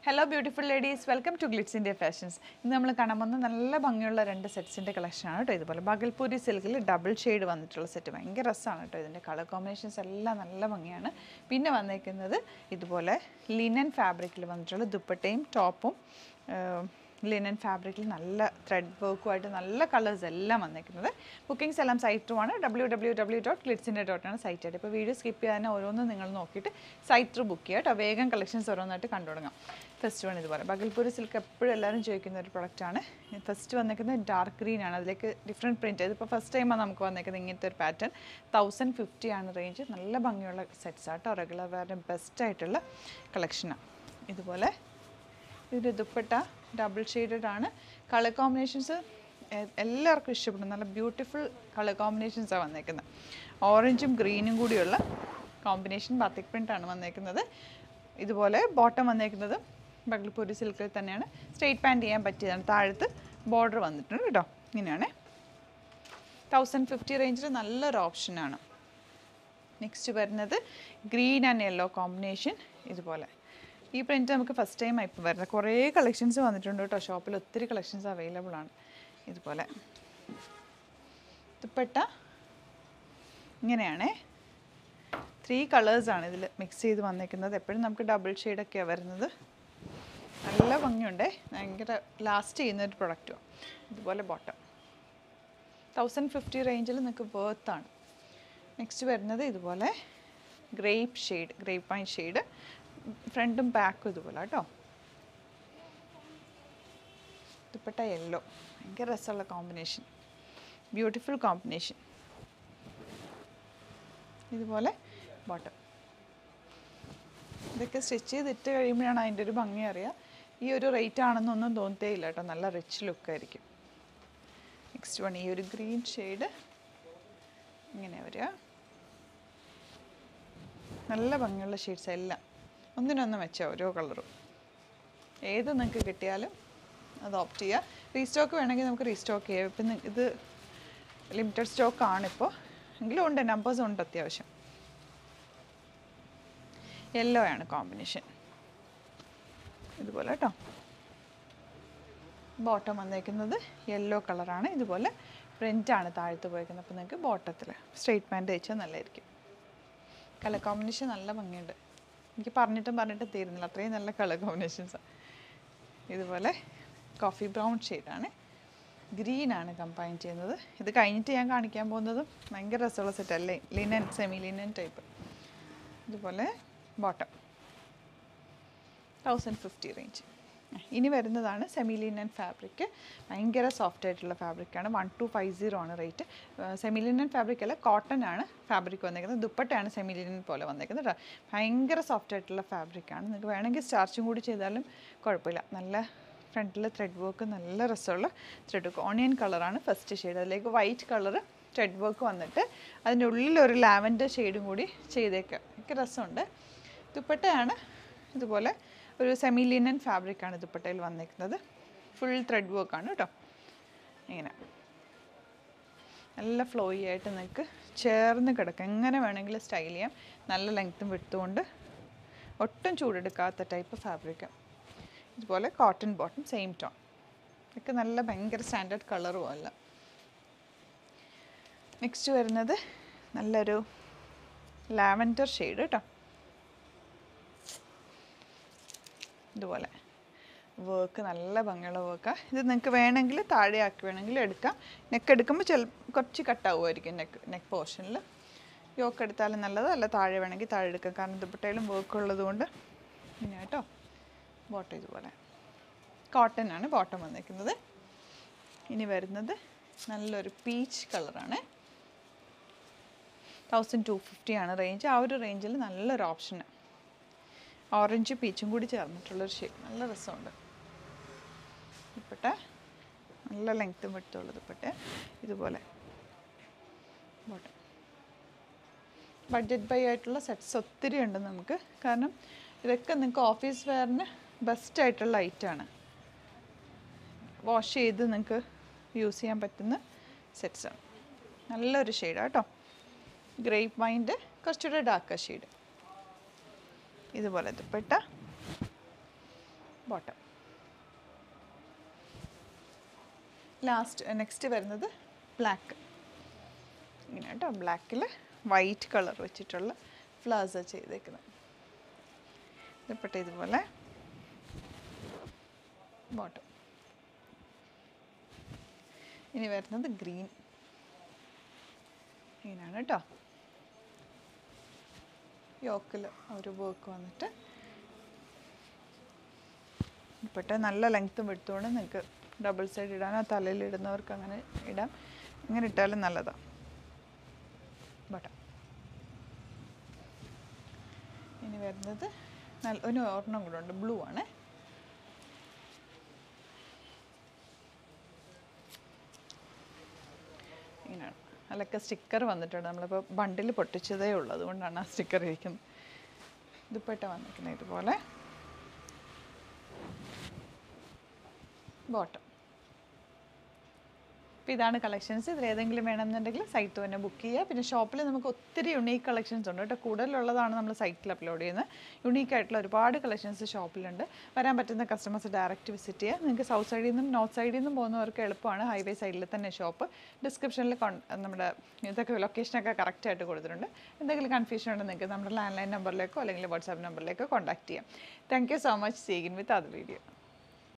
hello beautiful ladies welcome to Glitz India fashions ഇന്ന് നമ്മൾ കാണാൻ പോകുന്ന നല്ല ഭംഗിയുള്ള രണ്ട് സെറ്റ്സിൻ്റെ കളക്ഷനാണ് കേട്ടോ ഇതുപോലെ ബഗൽപൂരി സിൽക്കിൽ ഡബിൾ ഷെയ്ഡ് വന്നിട്ടുള്ള സെറ്റ് ഭയങ്കര രസമാണ് കേട്ടോ ഇതിൻ്റെ കളർ കോമ്പിനേഷൻസ് എല്ലാം നല്ല ഭംഗിയാണ് പിന്നെ വന്നേക്കുന്നത് ഇതുപോലെ ലിനൻ ഫാബ്രിക്കിൽ വന്നിട്ടുള്ള ദുപ്പട്ടയും ടോപ്പും ലിനൻ ഫാബ്രിക്കിൽ നല്ല ത്രെഡ് വർക്കുമായിട്ട് നല്ല കളേഴ്സ് എല്ലാം വന്നിരിക്കുന്നത് ബുക്കിംഗ്സ് എല്ലാം സൈറ്റുമാണ് ഡബ്ല്യൂ ഡബ്ല്യൂ ഡബ്ല്യൂ ഡോട്ട് ക്ലിറ്റ്സിൻ്റെ ഡോട്ടാണ് സൈറ്റ് ആയിട്ട് ഇപ്പോൾ വീഡിയോ സ്കിപ്പ് ചെയ്യാൻ ഓരോന്നും നിങ്ങൾ നോക്കിയിട്ട് സൈറ്റ് ത്രൂ ബുക്ക് ചെയ്യുക കേട്ടോ വേഗം കളക്ഷൻസ് ഓരോന്നായിട്ട് കണ്ടു തുടങ്ങാം ഫസ്റ്റ് വൺ ഇതുപോലെ ബഗൽപൂരി സിൽക്ക് എപ്പോഴും എല്ലാവരും ചോദിക്കുന്ന ഒരു പ്രൊഡക്റ്റാണ് ഫസ്റ്റ് വന്നിരിക്കുന്നത് ഡാർക്ക് ഗ്രീൻ ആണ് അതിലേക്ക് ഡിഫറെൻറ്റ് പ്രിൻറ്റ് ഇതിപ്പോൾ ഫസ്റ്റ് ടൈമാണ് നമുക്ക് വന്നിരിക്കുന്നത് ഇങ്ങനത്തെ ഒരു പാറ്റേൺ തൗസൻഡ് ഫിഫ്റ്റി ആണ് റേഞ്ച് നല്ല ഭംഗിയുള്ള സെറ്റ്സ് ആട്ടോ റെഗുലർ വെയറിൻ്റെ ബെസ്റ്റ് ആയിട്ടുള്ള കളക്ഷനാണ് ഇതുപോലെ ഇതിൻ്റെ ദുപ്പട്ട ഡബിൾ ഷെയ്ഡഡ് ആണ് കളർ കോമ്പിനേഷൻസ് എല്ലാവർക്കും ഇഷ്ടപ്പെടും നല്ല ബ്യൂട്ടിഫുൾ കളർ കോമ്പിനേഷൻസാണ് വന്നേക്കുന്നത് ഓറഞ്ചും ഗ്രീനും കൂടിയുള്ള കോമ്പിനേഷൻ ബാത്തിക് പ്രിൻ്റ് ആണ് വന്നേക്കുന്നത് ഇതുപോലെ ബോട്ടം വന്നേക്കുന്നത് ബഗ്ലിപ്പൂരി സിൽക്കിൽ തന്നെയാണ് സ്ട്രെയിറ്റ് പാൻറ്റ് ചെയ്യാൻ പറ്റിയതാണ് താഴത്ത് ബോർഡർ വന്നിട്ടുണ്ട് കേട്ടോ ഇങ്ങനെയാണ് തൗസൻഡ് ഫിഫ്റ്റി റേഞ്ചിൽ നല്ലൊരു ഓപ്ഷനാണ് നെക്സ്റ്റ് വരുന്നത് ഗ്രീൻ ആൻഡ് യെല്ലോ കോമ്പിനേഷൻ ഇതുപോലെ ഈ പ്രിൻറ്റ് നമുക്ക് ഫസ്റ്റ് ടൈം ഇപ്പോൾ വരുന്നത് കുറേ കളക്ഷൻസ് വന്നിട്ടുണ്ട് കേട്ടോ ഷോപ്പിൽ ഒത്തിരി കളക്ഷൻസ് അവൈലബിൾ ആണ് ഇതുപോലെ ദുപ്പട്ട ഇങ്ങനെയാണേ ത്രീ കളേഴ്സാണ് ഇതിൽ മിക്സ് ചെയ്ത് വന്നേക്കുന്നത് എപ്പോഴും നമുക്ക് ഡബിൾ ഷെയ്ഡൊക്കെയാണ് വരുന്നത് നല്ല ഭംഗിയുണ്ടേ ഭയങ്കര ലാസ്റ്റ് ചെയ്യുന്ന ഒരു പ്രൊഡക്റ്റുമാണ് ഇതുപോലെ ബോട്ടം തൗസൻഡ് ഫിഫ്റ്റി റേഞ്ചിൽ നിങ്ങൾക്ക് വേർത്താണ് നെക്സ്റ്റ് വരുന്നത് ഇതുപോലെ grape shade grape wine shade ഫ്രണ്ടും ബാക്കും ഇതുപോലെ കേട്ടോ ദുപ്പട്ട യെല്ലോ ഭയങ്കര രസമുള്ള കോമ്പിനേഷൻ ബ്യൂട്ടിഫുൾ കോമ്പിനേഷൻ ഇതുപോലെ ബോട്ടം ഇതൊക്കെ സ്റ്റിച്ച് ചെയ്തിട്ട് കഴിയുമ്പോഴാണ് അതിൻ്റെ ഒരു ഭംഗി അറിയുക ഈ ഒരു റേറ്റ് ആണെന്നൊന്നും തോന്നത്തേ ഇല്ല കേട്ടോ നല്ല റിച്ച് ലുക്കായിരിക്കും നെക്സ്റ്റ് വൺ ഈ ഒരു ഗ്രീൻ ഷെയ്ഡ് ഇങ്ങനെ വരിക നല്ല ഭംഗിയുള്ള ഷെയ്ഡ്സ് എല്ലാം ഒന്നിനൊന്ന് വെച്ചാൽ ഓരോ കളറും ഏത് നിങ്ങൾക്ക് കിട്ടിയാലും അത് ഓപ്റ്റ് ചെയ്യുക റീസ്റ്റോക്ക് വേണമെങ്കിൽ നമുക്ക് റീസ്റ്റോക്ക് ചെയ്യാം ഇപ്പം നി- ഇത് ലിമിറ്റഡ് സ്റ്റോക്ക് ആണിപ്പോൾ എങ്കിലും ഉണ്ട് നമ്പേഴ്സ് ഉണ്ട് അത്യാവശ്യം യെല്ലോ ആണ് കോമ്പിനേഷൻ ഇതുപോലെ കേട്ടോ ബോട്ടം വന്നേക്കുന്നത് യെല്ലോ കളറാണ് ഇതുപോലെ പ്രിൻ്റാണ് താഴത്ത് പോയേക്കുന്നത് അപ്പോൾ നിങ്ങൾക്ക് ബോട്ടത്തിൽ സ്ട്രെയിറ്റ് പാൻറ്റ് വെച്ചാൽ നല്ലതായിരിക്കും കളർ കോമ്പിനേഷൻ നല്ല ഭംഗിയുണ്ട് എനിക്ക് പറഞ്ഞിട്ടും പറഞ്ഞിട്ടും തീരുന്നില്ല അത്രയും നല്ല കളർ കോമ്പിനേഷൻസാണ് ഇതുപോലെ കോഫി ബ്രൗൺ ഷെയ്ഡാണ് ഗ്രീനാണ് കമ്പൈൻ ചെയ്യുന്നത് ഇത് കഴിഞ്ഞിട്ട് ഞാൻ കാണിക്കാൻ പോകുന്നതും ഭയങ്കര രസമുള്ള സെറ്റ് അല്ലേ ലിനൻ സെമി ലിനൻ ടൈപ്പ് ഇതുപോലെ ബോട്ടം തൗസൻഡ് ഫിഫ്റ്റി റേഞ്ച് ഇനി വരുന്നതാണ് സെമി ലിനൻ ഫാബ്രിക് ഭയങ്കര സോഫ്റ്റ് ആയിട്ടുള്ള ഫാബ്രിക്കാണ് വൺ ടു ഫൈവ് സീറോ ആണ് റേറ്റ് സെമി ലിനൻ ഫാബ്രിക് അല്ല കോട്ടൺ ആണ് ഫാബ്രിക് വന്നേക്കുന്നത് ദുപ്പട്ടയാണ് സെമി ലിനൻ പോലെ വന്നേക്കുന്നത് കേട്ടോ ഭയങ്കര സോഫ്റ്റ് ആയിട്ടുള്ള ഫാബ്രിക്കാണ് നിങ്ങൾക്ക് വേണമെങ്കിൽ സ്റ്റാർച്ചും കൂടി ചെയ്താലും കുഴപ്പമില്ല നല്ല ഫ്രണ്ടിൽ ത്രെഡ് വർക്ക് നല്ല രസമുള്ള ത്രെഡ് വർക്ക് ഓണിയൻ കളറാണ് ഫസ്റ്റ് ഷെയ്ഡ് അതിലേക്ക് വൈറ്റ് കളർ ത്രെഡ് വർക്ക് വന്നിട്ട് അതിൻ്റെ ഉള്ളിൽ ഒരു ലാവൻഡർ ഷെയ്ഡും കൂടി ചെയ്തേക്കുക ഒക്കെ രസമുണ്ട് ദുപ്പട്ടയാണ് ഇതുപോലെ ഒരു സെമി ലിനൻ ഫാബ്രിക്കാണ് ദുപ്പട്ടയിൽ വന്നേക്കുന്നത് ഫുൾ ത്രെഡ് വർക്കാണ് കേട്ടോ ഇങ്ങനെ നല്ല ഫ്ലോയി ആയിട്ട് നിങ്ങൾക്ക് ചേർന്ന് കിടക്കാം എങ്ങനെ വേണമെങ്കിലും സ്റ്റൈൽ ചെയ്യാം നല്ല ലെങ്ത്തും വിട്ടുകൊണ്ട് ഒട്ടും ചൂടെടുക്കാത്ത ടൈപ്പ് ഫാബ്രിക്ക് ഇതുപോലെ കോട്ടൺ ബോട്ടം സെയിം ടോൺ ഇതൊക്കെ നല്ല ഭയങ്കര സ്റ്റാൻഡേർഡ് കളറും അല്ല നെക്സ്റ്റ് വരുന്നത് നല്ലൊരു ലാവൻഡർ ഷെയ്ഡ് കേട്ടോ ഇതുപോലെ വർക്ക് നല്ല ഭംഗിയുള്ള വർക്കാണ് ഇത് നിങ്ങൾക്ക് വേണമെങ്കിൽ താഴെ ആക്കി വേണമെങ്കിൽ എടുക്കാം നെക്ക് എടുക്കുമ്പോൾ ചില കുറച്ച് കട്ടാവുമായിരിക്കും നെക്ക് നെക്ക് പോർഷനിൽ യോക്ക് എടുത്താലും നല്ലത് അല്ല താഴെ വേണമെങ്കിൽ താഴെ എടുക്കാം കാരണം ദുപ്പട്ടയിലും വർക്ക് ഉള്ളത് കൊണ്ട് പിന്നെ കേട്ടോ ബോട്ടം ഇതുപോലെ കോട്ടൺ ആണ് ബോട്ടം വന്നിരിക്കുന്നത് ഇനി വരുന്നത് നല്ലൊരു പീച്ച് കളറാണ് തൗസൻഡ് ടു ഫിഫ്റ്റി ആണ് റേഞ്ച് ആ ഒരു റേഞ്ചിൽ നല്ലൊരു ഓപ്ഷനാണ് ഓറഞ്ച് പീച്ചും കൂടി ചേർന്നിട്ടുള്ളൊരു ഷേപ്പ് നല്ല രസമുണ്ട് ദുപ്പട്ട നല്ല ലെങ്ത്തും വെട്ടുള്ള ദുപ്പട്ട ഇതുപോലെ ബോട്ടം ബഡ്ജറ്റ് ബൈ ആയിട്ടുള്ള സെറ്റ്സ് ഒത്തിരി ഉണ്ട് നമുക്ക് കാരണം ഇതൊക്കെ നിങ്ങൾക്ക് ഓഫീസ് വെയറിന് ബെസ്റ്റ് ആയിട്ടുള്ള ഐറ്റമാണ് വാഷ് ചെയ്ത് നിങ്ങൾക്ക് യൂസ് ചെയ്യാൻ പറ്റുന്ന സെറ്റ്സാണ് നല്ലൊരു ഷെയ്ഡാണ് കേട്ടോ ഗ്രേപ്പ് വൈൻ്റെ കുറച്ചുകൂടെ ഡാർക്കർ ഷെയ്ഡ് ഇതുപോലെ ദുപ്പട്ട ബോട്ടം ലാസ്റ്റ് നെക്സ്റ്റ് വരുന്നത് ബ്ലാക്ക് ഇങ്ങനെ കേട്ടോ ബ്ലാക്കിൽ വൈറ്റ് കളർ വെച്ചിട്ടുള്ള ഫ്ലവേഴ്സ് ചെയ്തേക്കുന്നത് ദുപ്പട്ട ഇതുപോലെ ബോട്ടം ഇനി വരുന്നത് ഗ്രീൻ ഗ്രീനാണ് കേട്ടോ യോക്കിൽ ഒരു വർക്ക് വന്നിട്ട് ദുപ്പട്ട നല്ല ലെങ്ത്തും എടുത്തുകൊണ്ട് നിങ്ങൾക്ക് ഡബിൾ സൈഡ് ഇടാനോ തലയിൽ ഇടുന്നവർക്ക് അങ്ങനെ ഇടാം അങ്ങനെ ഇട്ടാലും നല്ലതാണ് ബട്ടൺ ഇനി വരുന്നത് നല്ല ഒരു ഒരെണ്ണം കൂടെ ഉണ്ട് ബ്ലൂ ആണ് ഇങ്ങനെയാണ് അതിലൊക്കെ സ്റ്റിക്കർ വന്നിട്ടുണ്ട് നമ്മളിപ്പോൾ ബണ്ടിൽ പൊട്ടിച്ചതേ ഉള്ളൂ അതുകൊണ്ടാണ് ആ സ്റ്റിക്കർ ഇരിക്കുന്നത് ദുപ്പട്ട വന്നിരിക്കുന്നത് ഇതുപോലെ ബോട്ടം അപ്പോൾ ഇതാണ് കളക്ഷൻസ് ഇതിൽ ഏതെങ്കിലും വേണമെന്നുണ്ടെങ്കിൽ സൈറ്റ് തന്നെ ബുക്ക് ചെയ്യുക പിന്നെ ഷോപ്പിൽ നമുക്ക് ഒത്തിരി യുണീക്ക് കളക്ഷൻസ് ഉണ്ട് കേട്ടോ കൂടുതലുള്ളതാണ് നമ്മൾ സൈറ്റിൽ അപ്ലോഡ് ചെയ്യുന്നത് യുണീക്ക് ആയിട്ടുള്ള ഒരുപാട് കളക്ഷൻസ് ഷോപ്പിലുണ്ട് വരാൻ പറ്റുന്ന കസ്റ്റമേഴ്സ് ഡയറക്റ്റ് വിസിറ്റ് ചെയ്യുക നിങ്ങൾക്ക് സൗത്ത് സൈഡിൽ നിന്നും നോർത്ത് സൈഡിൽ നിന്നും പോകുന്നവർക്ക് എളുപ്പമാണ് ഹൈവേ സൈഡിൽ തന്നെ ഷോപ്പ് ഡിസ്ക്രിപ്ഷനിൽ നമ്മുടെ ഇതൊക്കെ ലൊക്കേഷനൊക്കെ കറക്റ്റായിട്ട് കൊടുത്തിട്ടുണ്ട് എന്തെങ്കിലും കൺഫ്യൂഷൻ ഉണ്ടെങ്കിൽ നിങ്ങൾക്ക് നമ്മുടെ ലാൻഡ് ലൈൻ നമ്പറിലേക്കോ അല്ലെങ്കിൽ വാട്സാപ്പ് നമ്പറിലേക്കോ കോൺടാക്ട് ചെയ്യാം thank you so much see again with അത് വീഡിയോ